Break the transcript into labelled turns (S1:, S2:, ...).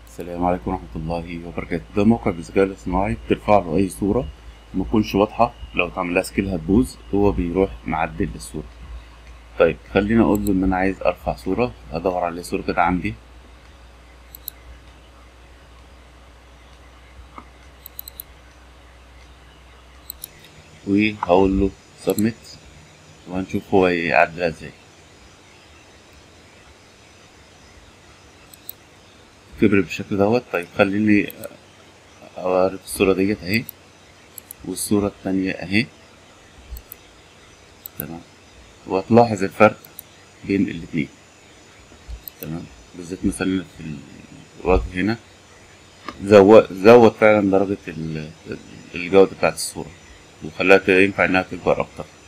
S1: السلام عليكم ورحمة الله وبركاته ده موقع بالذكاء الاصطناعي بترفع له أي صورة متكونش واضحة لو اتعمل لها سكيل هتبوظ هو بيروح معدل الصورة طيب خليني أقول له إن أنا عايز أرفع صورة هدور على صورة كده عندي وهقول له سبميت وهنشوف هو يعدلها ازاي كبر بالشكل دوت طيب خليني اوريك الصورة ديت اهي والصورة التانية اهي تمام وهتلاحظ الفرق بين الاتنين تمام بالذات مثلا في الوجه هنا زود زود فعلا درجة ال- الجودة بتاعت الصورة وخلاها ينفع انها تكبر اكتر